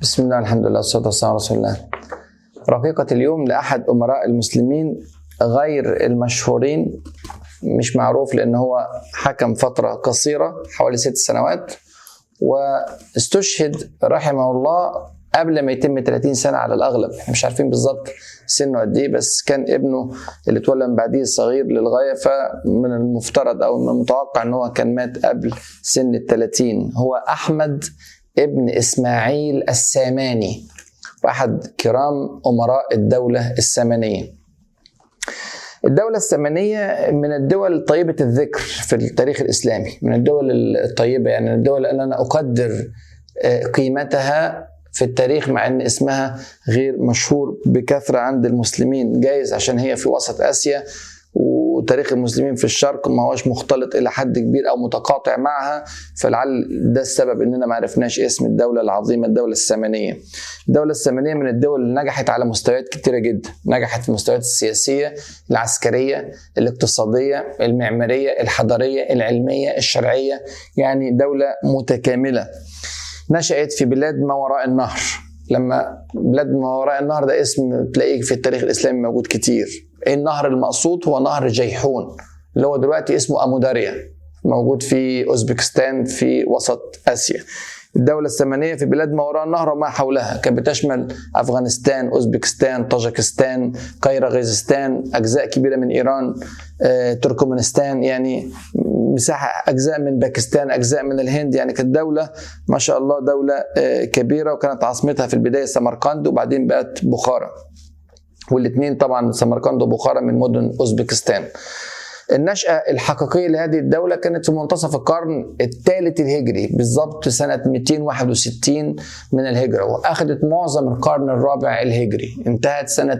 بسم الله الحمد لله والصلاة والسلام على رسول الله رقيقة اليوم لأحد أمراء المسلمين غير المشهورين مش معروف لأن هو حكم فترة قصيرة حوالي ست سنوات واستشهد رحمه الله قبل ما يتم 30 سنة على الأغلب احنا مش عارفين بالظبط سنه قد إيه بس كان ابنه اللي اتولد من بعديه صغير للغاية فمن المفترض أو من المتوقع أن هو كان مات قبل سن ال 30 هو أحمد ابن إسماعيل الساماني وأحد كرام أمراء الدولة السامانية الدولة السامانية من الدول طيبة الذكر في التاريخ الإسلامي من الدول الطيبة يعني الدول اللي أنا أقدر قيمتها في التاريخ مع ان اسمها غير مشهور بكثره عند المسلمين جايز عشان هي في وسط اسيا وتاريخ المسلمين في الشرق ما هوش مختلط الى حد كبير او متقاطع معها فلعل ده السبب اننا ما عرفناش اسم الدوله العظيمه الدوله السامانيه. الدوله السامانيه من الدول اللي نجحت على مستويات كتيره جدا، نجحت في المستويات السياسيه، العسكريه، الاقتصاديه، المعماريه، الحضاريه، العلميه، الشرعيه، يعني دوله متكامله. نشأت في بلاد ما وراء النهر لما بلاد ما وراء النهر ده اسم تلاقيه في التاريخ الإسلامي موجود كتير النهر المقصود هو نهر جيحون اللي هو دلوقتي اسمه أموداريا موجود في أوزبكستان في وسط آسيا الدولة السامانية في بلاد ما وراء النهر وما حولها كانت بتشمل أفغانستان أوزبكستان طاجكستان قيرغيزستان أجزاء كبيرة من إيران آه، تركمانستان يعني مساحة أجزاء من باكستان أجزاء من الهند يعني كانت دولة ما شاء الله دولة آه، كبيرة وكانت عاصمتها في البداية سمرقند وبعدين بقت بخارى والاثنين طبعا سمرقند وبخارى من مدن أوزبكستان النشأة الحقيقية لهذه الدولة كانت في منتصف القرن الثالث الهجري بالضبط سنة 261 من الهجرة وأخذت معظم القرن الرابع الهجري انتهت سنة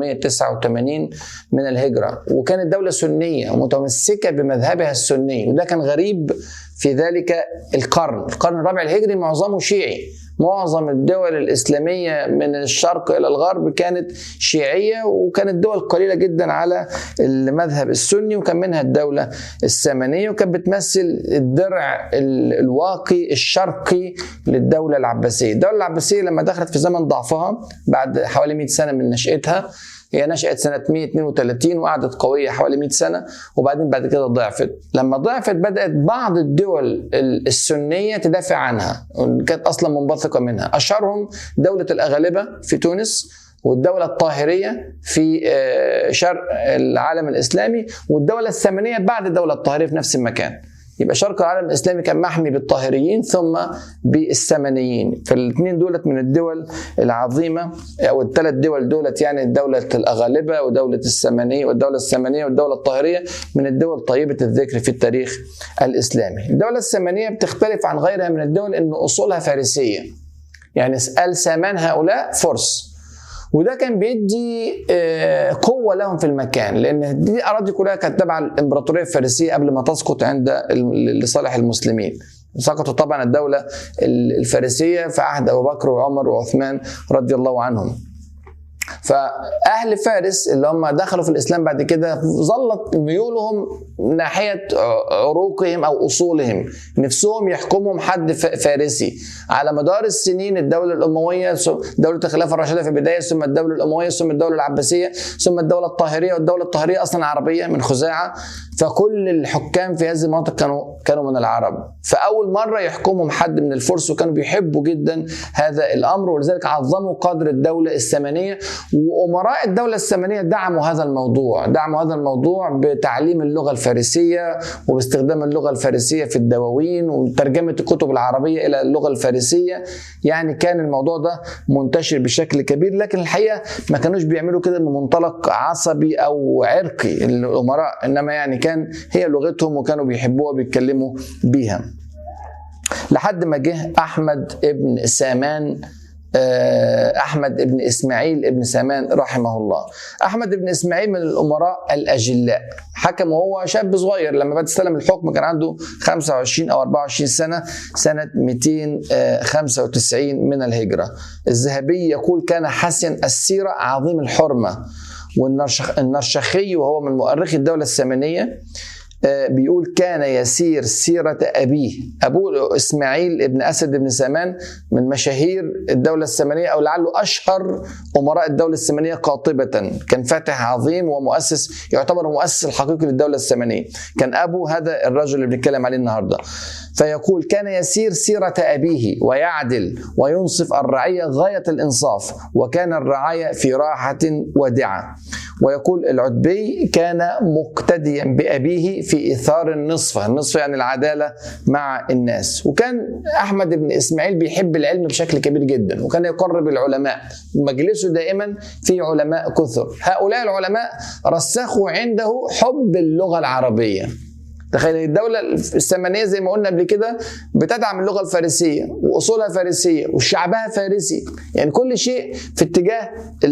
389 من الهجرة وكانت دولة سنية متمسكة بمذهبها السني وده كان غريب في ذلك القرن القرن الرابع الهجري معظمه شيعي معظم الدول الإسلامية من الشرق إلى الغرب كانت شيعية وكانت دول قليلة جدا على المذهب السني وكان منها الدولة السامانية وكانت بتمثل الدرع الواقي الشرقي للدولة العباسية الدولة العباسية لما دخلت في زمن ضعفها بعد حوالي 100 سنة من نشأتها هي نشأت سنة 132 وقعدت قوية حوالي 100 سنة وبعدين بعد كده ضعفت لما ضعفت بدأت بعض الدول السنية تدافع عنها كانت أصلا منبثقة منها أشهرهم دولة الأغالبة في تونس والدولة الطاهرية في شرق العالم الإسلامي والدولة السامانية بعد الدولة الطاهرية في نفس المكان يبقى شرق العالم الاسلامي كان محمي بالطاهريين ثم بالسامانيين فالاثنين دولت من الدول العظيمه او الثلاث دول دولت يعني دوله الاغالبه ودوله السامانيه والدوله السامانيه والدوله الطاهريه من الدول طيبه الذكر في التاريخ الاسلامي. الدوله السامانيه بتختلف عن غيرها من الدول ان اصولها فارسيه. يعني اسال سامان هؤلاء فرس. وده كان بيدي قوه لهم في المكان لان دي اراضي كلها كانت تبع الامبراطوريه الفارسيه قبل ما تسقط عند لصالح المسلمين سقطت طبعا الدوله الفارسيه في عهد ابو بكر وعمر وعثمان رضي الله عنهم فاهل فارس اللي هم دخلوا في الاسلام بعد كده ظلت ميولهم ناحيه عروقهم او اصولهم نفسهم يحكمهم حد فارسي على مدار السنين الدوله الامويه دوله الخلافه الراشده في البدايه ثم الدوله الامويه ثم الدوله العباسيه ثم الدوله الطاهريه والدوله الطاهريه اصلا عربيه من خزاعه فكل الحكام في هذه المناطق كانوا كانوا من العرب فاول مره يحكمهم حد من الفرس وكانوا بيحبوا جدا هذا الامر ولذلك عظموا قدر الدوله السامانيه وامراء الدوله السامانيه دعموا هذا الموضوع دعموا هذا الموضوع بتعليم اللغه الفارسيه وباستخدام اللغه الفارسيه في الدواوين وترجمه الكتب العربيه الى اللغه الفارسيه يعني كان الموضوع ده منتشر بشكل كبير لكن الحقيقه ما كانوش بيعملوا كده من منطلق عصبي او عرقي الامراء انما يعني كان هي لغتهم وكانوا بيحبوها وبيتكلموا بيها لحد ما جه احمد ابن سامان احمد ابن اسماعيل ابن سامان رحمه الله احمد ابن اسماعيل من الامراء الاجلاء حكم وهو شاب صغير لما بدا استلم الحكم كان عنده 25 او 24 سنه سنه 295 من الهجره الذهبي يقول كان حسن السيره عظيم الحرمه والنرشخي وهو من مؤرخي الدوله السامانيه بيقول كان يسير سيرة أبيه أبوه إسماعيل ابن أسد بن سامان من مشاهير الدولة السامانية أو لعله أشهر أمراء الدولة السامانية قاطبة كان فاتح عظيم ومؤسس يعتبر مؤسس الحقيقي للدولة السامانية كان أبو هذا الرجل اللي بنتكلم عليه النهاردة فيقول كان يسير سيرة أبيه ويعدل وينصف الرعية غاية الإنصاف وكان الرعاية في راحة ودعة ويقول العتبي كان مقتديا بأبيه في إثار النصف النصف يعني العدالة مع الناس وكان أحمد بن إسماعيل بيحب العلم بشكل كبير جدا وكان يقرب العلماء مجلسه دائما في علماء كثر هؤلاء العلماء رسخوا عنده حب اللغة العربية تخيل الدولة السامانية زي ما قلنا قبل كده بتدعم اللغة الفارسية وأصولها فارسية وشعبها فارسي يعني كل شيء في اتجاه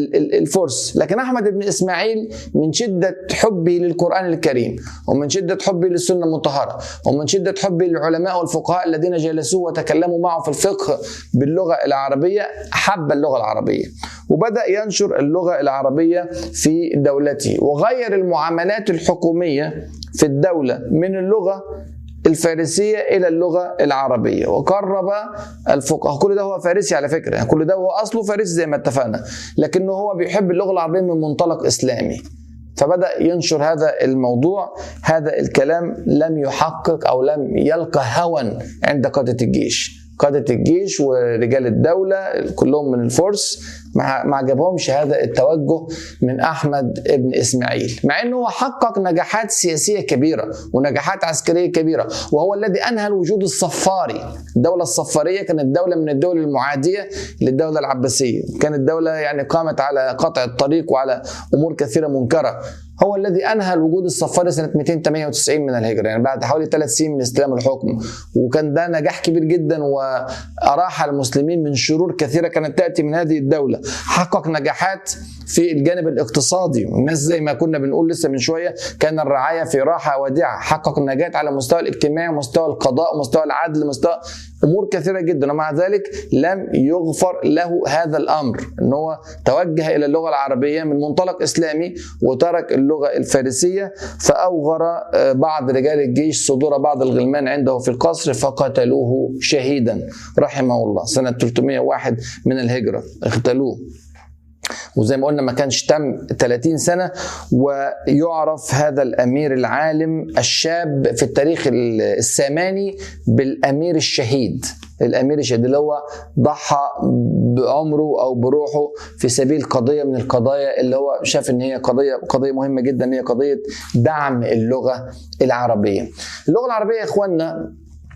الفرس لكن أحمد بن إسماعيل من شدة حبه للقرآن الكريم ومن شدة حبه للسنة المطهرة ومن شدة حبه للعلماء والفقهاء الذين جلسوه وتكلموا معه في الفقه باللغة العربية حب اللغة العربية وبدأ ينشر اللغة العربية في دولته وغير المعاملات الحكومية في الدولة من اللغة الفارسية إلى اللغة العربية وقرب الفقهاء كل ده هو فارسي على فكرة يعني كل ده هو أصله فارسي زي ما اتفقنا لكنه هو بيحب اللغة العربية من منطلق إسلامي فبدأ ينشر هذا الموضوع هذا الكلام لم يحقق أو لم يلقى هوى عند قادة الجيش قادة الجيش ورجال الدولة كلهم من الفرس ما عجبهمش هذا التوجه من أحمد ابن إسماعيل مع أنه حقق نجاحات سياسية كبيرة ونجاحات عسكرية كبيرة وهو الذي أنهى الوجود الصفاري الدولة الصفارية كانت دولة من الدول المعادية للدولة العباسية كانت دولة يعني قامت على قطع الطريق وعلى أمور كثيرة منكرة هو الذي انهى الوجود الصفاري سنه 298 من الهجره يعني بعد حوالي ثلاث سنين من استلام الحكم وكان ده نجاح كبير جدا واراح المسلمين من شرور كثيره كانت تاتي من هذه الدوله حقق نجاحات في الجانب الاقتصادي والناس زي ما كنا بنقول لسه من شويه كان الرعايه في راحه وديعه حقق نجاة على المستوى الاجتماعي ومستوى القضاء ومستوى العدل ومستوى امور كثيره جدا ومع ذلك لم يغفر له هذا الامر ان هو توجه الى اللغه العربيه من منطلق اسلامي وترك اللغه الفارسيه فاوغر بعض رجال الجيش صدور بعض الغلمان عنده في القصر فقتلوه شهيدا رحمه الله سنه 301 من الهجره اغتالوه وزي ما قلنا ما كانش تم 30 سنة ويعرف هذا الأمير العالم الشاب في التاريخ الساماني بالأمير الشهيد الأمير الشهيد اللي هو ضحى بعمره أو بروحه في سبيل قضية من القضايا اللي هو شاف إن هي قضية قضية مهمة جدا هي قضية دعم اللغة العربية اللغة العربية يا إخواننا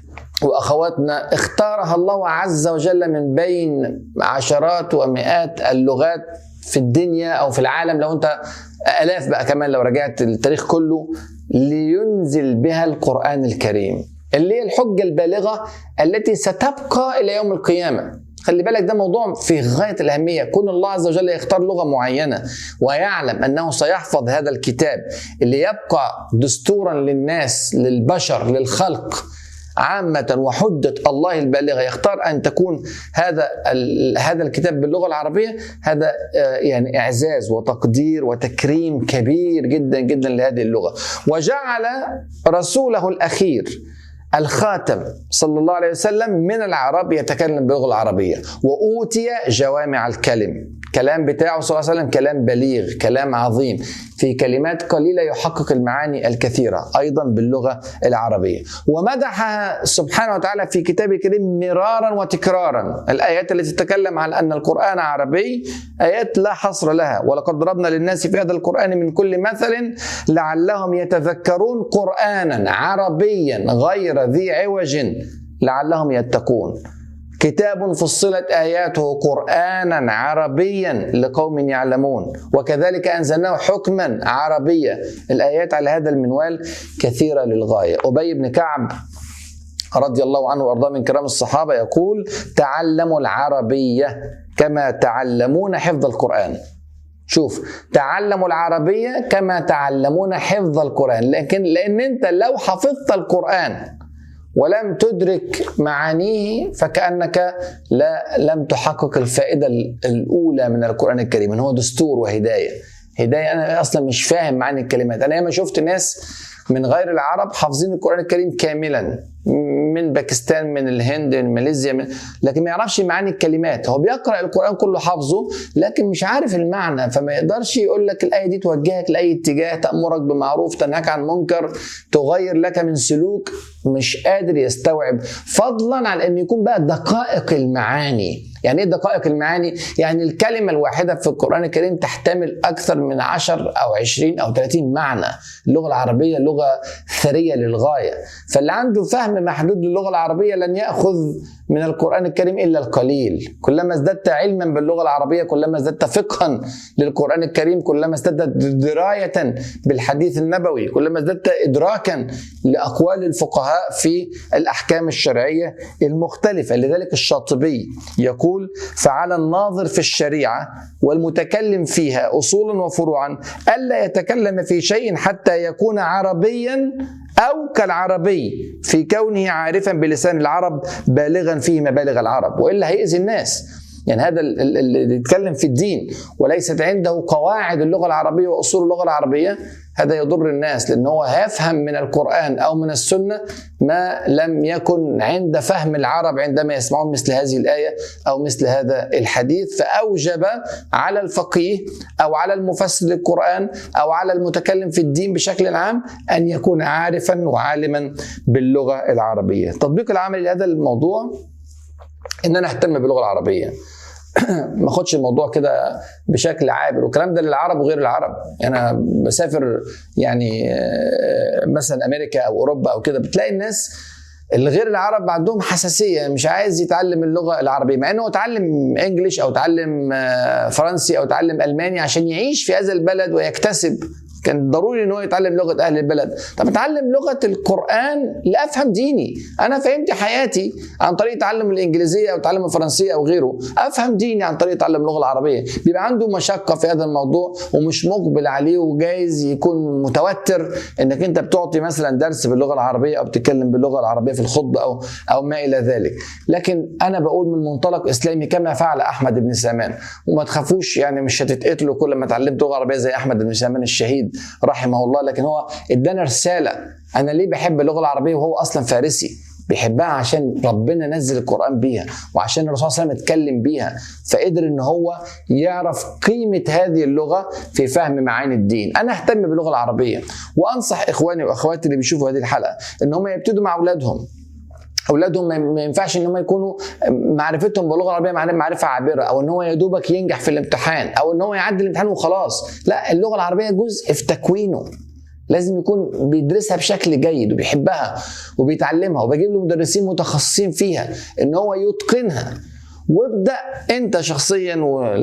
واخواتنا اختارها الله عز وجل من بين عشرات ومئات اللغات في الدنيا او في العالم لو انت الاف بقى كمان لو رجعت التاريخ كله لينزل بها القران الكريم اللي هي الحجه البالغه التي ستبقى الى يوم القيامه خلي بالك ده موضوع في غايه الاهميه كون الله عز وجل يختار لغه معينه ويعلم انه سيحفظ هذا الكتاب اللي يبقى دستورا للناس للبشر للخلق عامة وحجة الله البالغة يختار أن تكون هذا هذا الكتاب باللغة العربية هذا يعني إعزاز وتقدير وتكريم كبير جدا جدا لهذه اللغة وجعل رسوله الأخير الخاتم صلى الله عليه وسلم من العرب يتكلم باللغة العربية وأوتي جوامع الكلم كلام بتاعه صلى الله عليه وسلم كلام بليغ كلام عظيم في كلمات قليلة يحقق المعاني الكثيرة أيضا باللغة العربية ومدحها سبحانه وتعالى في كتابه الكريم مرارا وتكرارا الآيات التي تتكلم عن أن القرآن عربي آيات لا حصر لها ولقد ضربنا للناس في هذا القرآن من كل مثل لعلهم يتذكرون قرآنا عربيا غير ذي عوج لعلهم يتقون كتاب فصلت اياته قرانا عربيا لقوم يعلمون وكذلك انزلناه حكما عربيا الايات على هذا المنوال كثيره للغايه ابي بن كعب رضي الله عنه وارضاه من كرام الصحابه يقول تعلموا العربيه كما تعلمون حفظ القران شوف تعلموا العربيه كما تعلمون حفظ القران لكن لان انت لو حفظت القران ولم تدرك معانيه فكانك لا لم تحقق الفائده الاولى من القران الكريم ان هو دستور وهدايه هدايه انا اصلا مش فاهم معاني الكلمات انا ياما شفت ناس من غير العرب حافظين القران الكريم كاملا من باكستان من الهند من ماليزيا من لكن ما يعرفش معاني الكلمات هو بيقرا القران كله حافظه لكن مش عارف المعنى فما يقدرش يقول لك الايه دي توجهك لاي اتجاه تامرك بمعروف تنهاك عن منكر تغير لك من سلوك مش قادر يستوعب فضلا عن ان يكون بقى دقائق المعاني يعني ايه دقائق المعاني يعني الكلمه الواحده في القران الكريم تحتمل اكثر من 10 او 20 او 30 معنى اللغه العربيه لغه ثريه للغايه فاللي عنده فهم محدود للغه العربيه لن ياخذ من القرآن الكريم إلا القليل كلما ازددت علما باللغة العربية كلما ازددت فقها للقرآن الكريم كلما ازددت دراية بالحديث النبوي كلما ازددت إدراكا لأقوال الفقهاء في الأحكام الشرعية المختلفة لذلك الشاطبي يقول فعلى الناظر في الشريعة والمتكلم فيها أصولا وفروعا ألا يتكلم في شيء حتى يكون عربيا أو كالعربي في كونه عارفا بلسان العرب بالغا فيه مبالغ العرب وإلا هيأذي الناس يعني هذا اللي يتكلم في الدين وليست عنده قواعد اللغة العربية وأصول اللغة العربية هذا يضر الناس لأن هو هيفهم من القرآن أو من السنة ما لم يكن عند فهم العرب عندما يسمعون مثل هذه الآية أو مثل هذا الحديث فأوجب على الفقيه أو على المفسر للقرآن أو على المتكلم في الدين بشكل عام أن يكون عارفا وعالما باللغة العربية تطبيق العمل لهذا الموضوع ان انا اهتم باللغه العربيه ما اخدش الموضوع كده بشكل عابر والكلام ده للعرب وغير العرب يعني انا بسافر يعني مثلا امريكا او اوروبا او كده بتلاقي الناس اللي غير العرب عندهم حساسيه مش عايز يتعلم اللغه العربيه مع انه اتعلم انجليش او اتعلم فرنسي او اتعلم الماني عشان يعيش في هذا البلد ويكتسب كان ضروري ان هو يتعلم لغه اهل البلد طب اتعلم لغه القران لافهم ديني انا فهمت حياتي عن طريق تعلم الانجليزيه او تعلم الفرنسيه او غيره افهم ديني عن طريق تعلم اللغه العربيه بيبقى عنده مشقه في هذا الموضوع ومش مقبل عليه وجايز يكون متوتر انك انت بتعطي مثلا درس باللغه العربيه او بتتكلم باللغه العربيه في الخطبه او او ما الى ذلك لكن انا بقول من منطلق اسلامي كما فعل احمد بن سامان وما تخافوش يعني مش هتتقتلوا كل ما اتعلمت لغه عربيه زي احمد بن سامان الشهيد رحمه الله لكن هو ادانا رساله انا ليه بحب اللغه العربيه وهو اصلا فارسي بيحبها عشان ربنا نزل القران بيها وعشان الرسول صلى الله عليه وسلم اتكلم بيها فقدر ان هو يعرف قيمه هذه اللغه في فهم معاني الدين انا اهتم باللغه العربيه وانصح اخواني واخواتي اللي بيشوفوا هذه الحلقه ان هم يبتدوا مع اولادهم اولادهم ما ينفعش ان هم يكونوا معرفتهم باللغه العربيه معرفه عابره او ان هو يا دوبك ينجح في الامتحان او ان هو يعدي الامتحان وخلاص لا اللغه العربيه جزء في تكوينه لازم يكون بيدرسها بشكل جيد وبيحبها وبيتعلمها وبجيب له مدرسين متخصصين فيها ان هو يتقنها وابدا انت شخصيا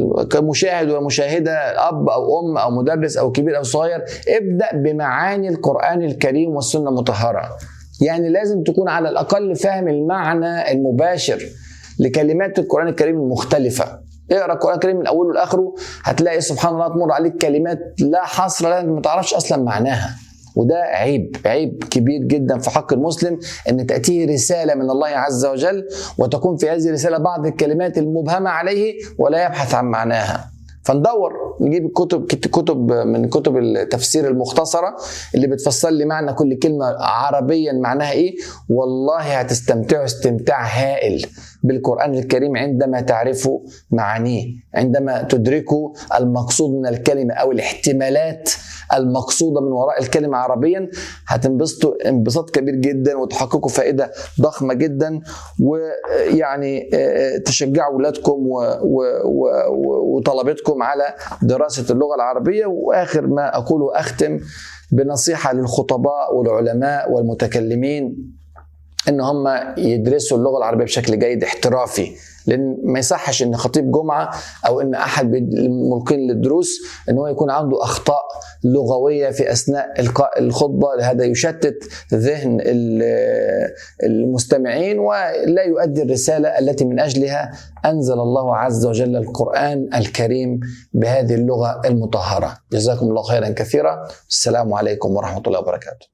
كمشاهد ومشاهده اب او ام او مدرس او كبير او صغير ابدا بمعاني القران الكريم والسنه المطهره يعني لازم تكون على الاقل فاهم المعنى المباشر لكلمات القران الكريم المختلفه اقرا القران الكريم من اوله لاخره هتلاقي سبحان الله تمر عليك كلمات لا حصر لها ما تعرفش اصلا معناها وده عيب عيب كبير جدا في حق المسلم ان تاتيه رساله من الله عز وجل وتكون في هذه الرساله بعض الكلمات المبهمه عليه ولا يبحث عن معناها فندور نجيب كتب كتب من كتب التفسير المختصره اللي بتفسر لي معنى كل كلمه عربيا معناها ايه والله هتستمتعوا استمتاع هائل بالقران الكريم عندما تعرفوا معانيه عندما تدركوا المقصود من الكلمه او الاحتمالات المقصوده من وراء الكلمه عربيا هتنبسطوا انبساط كبير جدا وتحققوا فائده ضخمه جدا ويعني تشجعوا اولادكم وطلبتكم على دراسه اللغه العربيه واخر ما اقوله اختم بنصيحه للخطباء والعلماء والمتكلمين ان هم يدرسوا اللغه العربيه بشكل جيد احترافي لان ما يصحش ان خطيب جمعه او ان احد الملقين للدروس ان هو يكون عنده اخطاء لغويه في اثناء القاء الخطبه هذا يشتت ذهن المستمعين ولا يؤدي الرساله التي من اجلها انزل الله عز وجل القران الكريم بهذه اللغه المطهره جزاكم الله خيرا كثيرا السلام عليكم ورحمه الله وبركاته